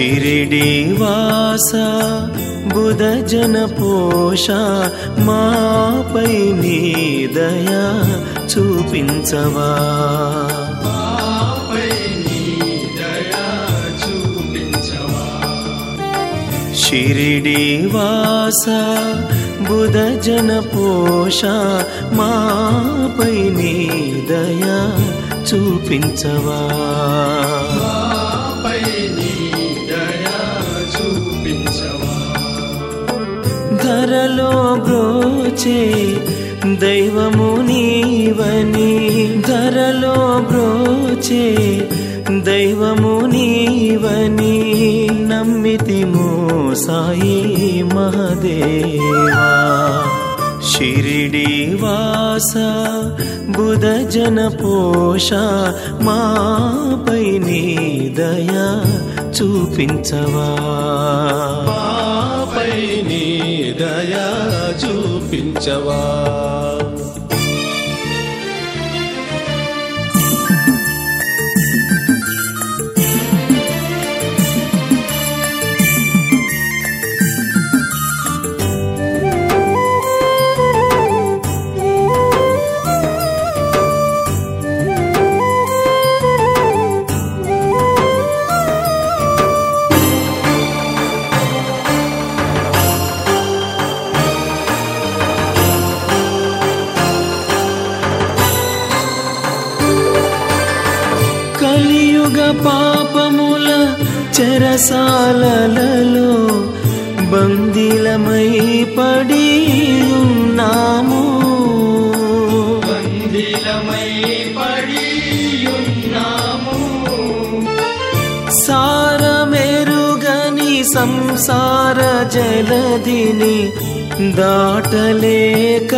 షిరిడి వాస బుధ జన పోష మాపై నీ దయా చూపించవా మాపై నీ దయా చూపించవా షిరిడి వాస బుధ జన పోష మాపై నీ దయా చూపించవా మాపై నీ దయా చూపించవా ధరలో బ్రోచే దైవము నీవని ధరలో బ్రోచే దైవము నీవని నమ్మితిమో సాయి మహదేవా షిరిడి వాస బుధ జన పోష మాపై నీ దయా చూపించవా మాపై నీ దయా చూపించవా కలియుగ పాపముల చెరసాలలో బందీలమై పడి ఉన్నాము బందిలమై పడి ఉన్నాము సారమెరుగని సంసార జలదిని దాటలేక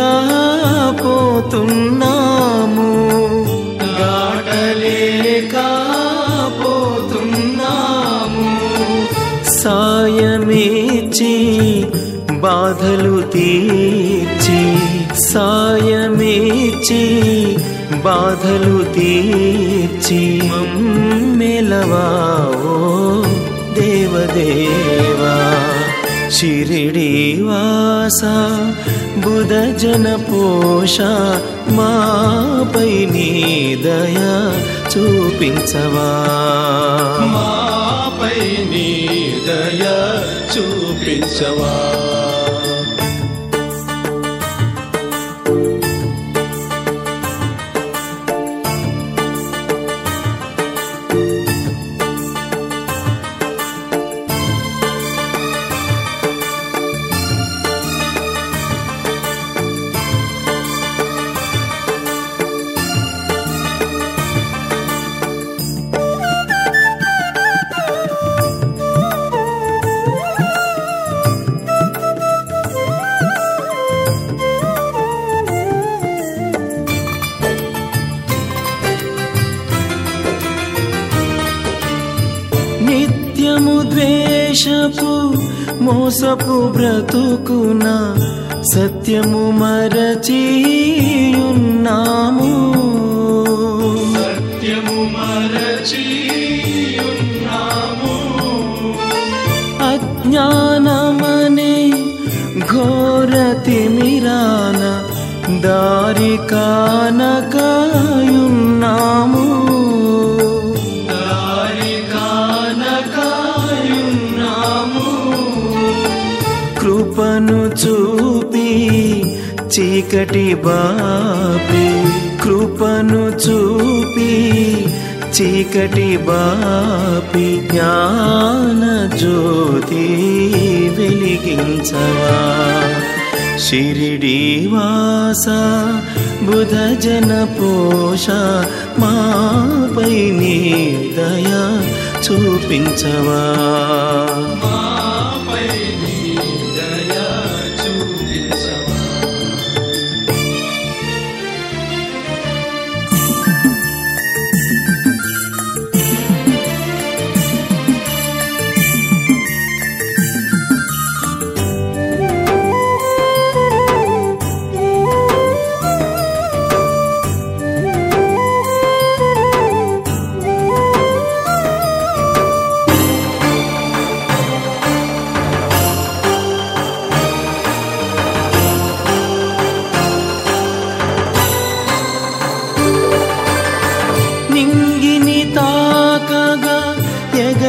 పోతున్నాము దాటలేక పోతున్నాము సాయమిచ్చి బాధలు తీర్చి సాయమిచ్చి బాధలు తీర్చి మెలవా ఓ దేవదేవా షిరిడి వాస బుధ జన పోష మాపై నీ దయా చూపించవా మాపై నీ దయా చూపించవా నిత్యము ద్వేషపు మోసపు బ్రతుకున సత్యము మరచియున్నాము సత్యము మరచి ఉన్నాము అజ్ఞానమనే ఘోర తిమిరాన దారి కానకాయున్నాము దారి కానకాయున్నాము కృపను చూపి చీకటి బాపి కృపను చూపి చీకటి బాపి జ్ఞాన జ్యోతి వెలిగించవా షిరిడి వాస బుధ జన పోష మాపై నీ దయా చూపించవా మాపై నీ దయా చూపించవా షిరిడి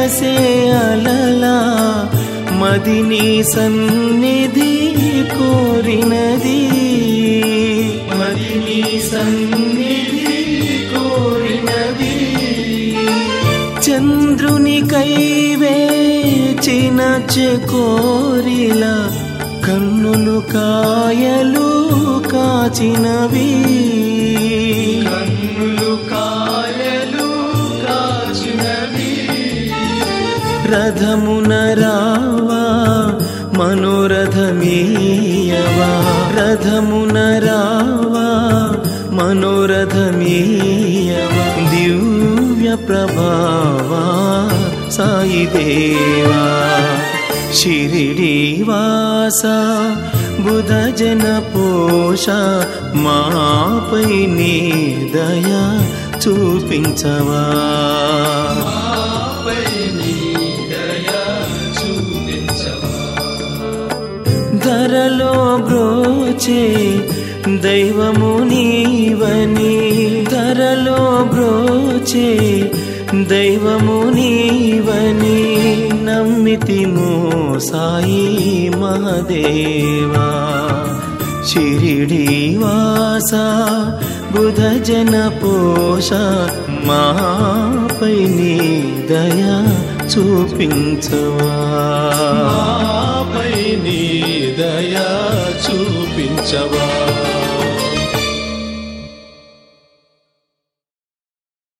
ఎగసే అలలా మదిని సన్నిధి కోరినది మదిని సన్నిధి కోరినది చంద్రుని కైవేచిన కోరిలా కన్నులు కాయలు కాచినవి కన్నులు కాయలు కాచినవి రథమున రావా మనోరథమీయవా రథమున రావా మనోరథమీయవా దివ్య ప్రభావా సాయి దేవా షిరిడీవాస బుధ జన పోష మాపై నీ దయా చూపించవా ఆపై నీ దయ చూపించవా ధరలో బ్రోచే దైవము నీవని ధరలో బ్రోచే దైవము నీవని నమ్మితి సాయి మహదేవా షిరిడీవాస బుధ జన పోష మాపై నీ దయా చూపించవా ఆపై నీ దయ చూపించవా